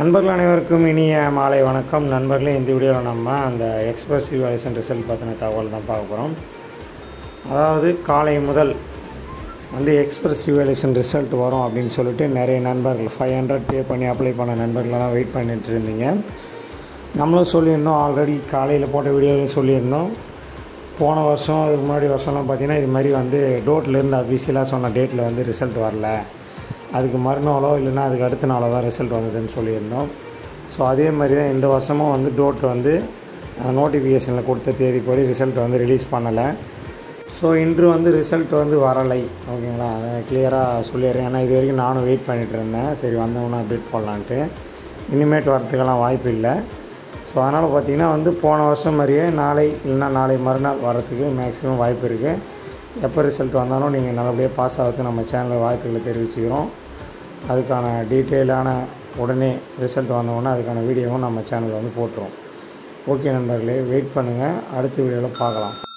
நண்பர்கள் அனைவருக்கும் இனிய மாலை வணக்கம் நண்பர்களே இந்த வீடியோவில் நம்ம அந்த எக்ஸ்பிரஸ் ஈவாலுவேஷன் ரிசல்ட் பற்றின தகவல் தான் பார்க்க போகிறோம் அதாவது காலை முதல் வந்து எக்ஸ்பிரஸ் ஈவாலுவேஷன் ரிசல்ட் வரும் அப்படின்னு சொல்லிட்டு நிறைய நண்பர்கள் ஃபைவ் ஹண்ட்ரட் பே பண்ணி அப்ளை பண்ண நண்பர்களெல்லாம் வெயிட் பண்ணிட்டு இருந்தீங்க நம்மளும் சொல்லியிருந்தோம் ஆல்ரெடி காலையில் போட்ட வீடியோவில் சொல்லியிருந்தோம் போன வருஷம் அதுக்கு முன்னாடி வருஷம்லாம் பார்த்தீங்கன்னா இது மாதிரி வந்து டோட்லேருந்து அஃபீஷியலாக சொன்ன டேட்டில் வந்து ரிசல்ட் வரல அதுக்கு மறுநாளோ இல்லைன்னா அதுக்கு அடுத்த நாளோ தான் ரிசல்ட் வந்ததுன்னு சொல்லியிருந்தோம் ஸோ அதே மாதிரி தான் இந்த வருஷமும் வந்து டோட் வந்து அந்த நோட்டிஃபிகேஷனில் கொடுத்த தேதிப்படி ரிசல்ட் வந்து ரிலீஸ் பண்ணலை ஸோ இன்று வந்து ரிசல்ட் வந்து வரலை ஓகேங்களா அதை கிளியராக சொல்லிடுறேன் ஏன்னா இது வரைக்கும் நானும் வெயிட் பண்ணிகிட்டு இருந்தேன் சரி வந்தவொன்னே அப்டேட் பண்ணலான்ட்டு இனிமேட் வரத்துக்கெல்லாம் வாய்ப்பு இல்லை ஸோ அதனால் பார்த்திங்கன்னா வந்து போன வருஷம் மாதிரியே நாளை இல்லைன்னா நாளை மறுநாள் வரத்துக்கு மேக்ஸிமம் வாய்ப்பு இருக்குது எப்போ ரிசல்ட் வந்தாலும் நீங்கள் நல்லபடியாக பாஸ் ஆகிறதுக்கு நம்ம சேனலில் வாழ்த்துக்களை தெரிவிச்சுக்கிறோம் அதுக்கான டீட்டெயிலான உடனே ரிசல்ட் வந்தவுடனே அதுக்கான வீடியோவும் நம்ம சேனலில் வந்து போட்டுருவோம் ஓகே நண்பர்களே வெயிட் பண்ணுங்கள் அடுத்த வீடியோவில் பார்க்கலாம்